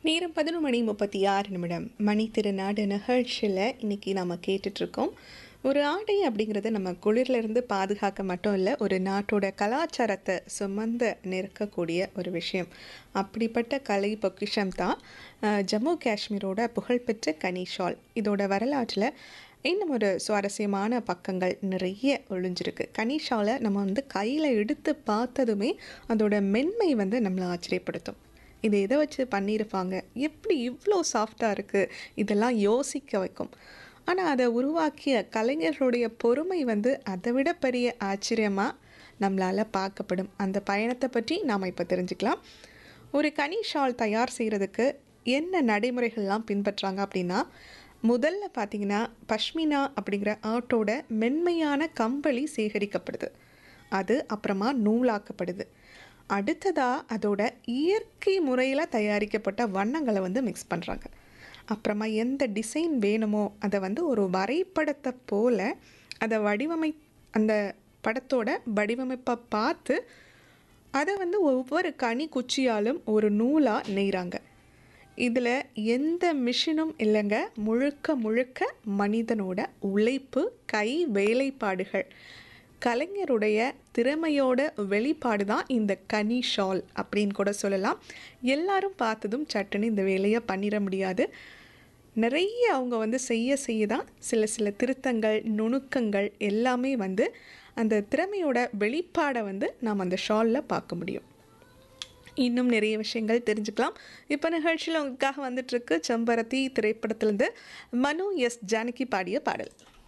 நேரம் பதினொரு மணி முப்பத்தி ஆறு நிமிடம் மணி திருநாடு நிகழ்ச்சியில் இன்னைக்கு நம்ம கேட்டுட்ருக்கோம் ஒரு ஆடை அப்படிங்கிறது நம்ம குளிர்ல இருந்து பாதுகாக்க மட்டும் இல்லை ஒரு நாட்டோட கலாச்சாரத்தை சுமந்து நிற்கக்கூடிய ஒரு விஷயம் அப்படிப்பட்ட கலை பொக்கிஷம் தான் அஹ், ஜம்மு காஷ்மீரோட புகழ்பெற்ற கனி ஷால் இதோட வரலாற்றில் இன்னும் ஒரு சுவாரஸ்யமான பக்கங்கள் நிறைய ஒளிஞ்சிருக்கு கனிஷாலை நம்ம வந்து கையில் எடுத்து பார்த்ததுமே அதோட மென்மை வந்து நம்மளை ஆச்சரியப்படுத்தும் இது எதை வச்சு பண்ணியிருப்பாங்க எப்படி இவ்வளோ சாஃப்டாக இருக்குது இதெல்லாம் யோசிக்க வைக்கும் ஆனால் அதை உருவாக்கிய கலைஞர்களுடைய பொறுமை வந்து அதை விட பெரிய ஆச்சரியமாக நம்மளால் பார்க்கப்படும் அந்த பயணத்தை பற்றி நாம் இப்போ தெரிஞ்சுக்கலாம் ஒரு கனி ஷால் தயார் செய்கிறதுக்கு என்ன நடைமுறைகள்லாம் பின்பற்றுறாங்க அப்படின்னா முதல்ல பார்த்தீங்கன்னா பஷ்மினா அப்படிங்கிற ஆட்டோட மென்மையான கம்பளி சேகரிக்கப்படுது அது அப்புறமா நூலாக்கப்படுது அடுத்ததாக அதோட இயற்கை முறையில் தயாரிக்கப்பட்ட வண்ணங்களை வந்து மிக்ஸ் பண்ணுறாங்க அப்புறமா எந்த டிசைன் வேணுமோ அதை வந்து ஒரு வரைபடத்தை போல் அதை வடிவமை அந்த படத்தோட வடிவமைப்பை பார்த்து அதை வந்து ஒவ்வொரு கனி குச்சியாலும் ஒரு நூலாக நெய்கிறாங்க இதில் எந்த மிஷினும் இல்லைங்க முழுக்க முழுக்க மனிதனோட உழைப்பு கை வேலைப்பாடுகள் கலைஞருடைய திறமையோட வெளிப்பாடு தான் இந்த கனி ஷால் அப்படின்னு கூட சொல்லலாம் எல்லாரும் பார்த்ததும் சட்டுன்னு இந்த வேலையை பண்ணிட முடியாது நிறைய அவங்க வந்து செய்ய செய்ய தான் சில சில திருத்தங்கள் நுணுக்கங்கள் எல்லாமே வந்து அந்த திறமையோட வெளிப்பாடை வந்து நாம் அந்த ஷாலில் பார்க்க முடியும் இன்னும் நிறைய விஷயங்கள் தெரிஞ்சுக்கலாம் இப்போ நிகழ்ச்சியில் உங்களுக்காக வந்துட்டுருக்கு செம்பருத்தி திரைப்படத்திலேருந்து மனு எஸ் ஜானகி பாடிய பாடல்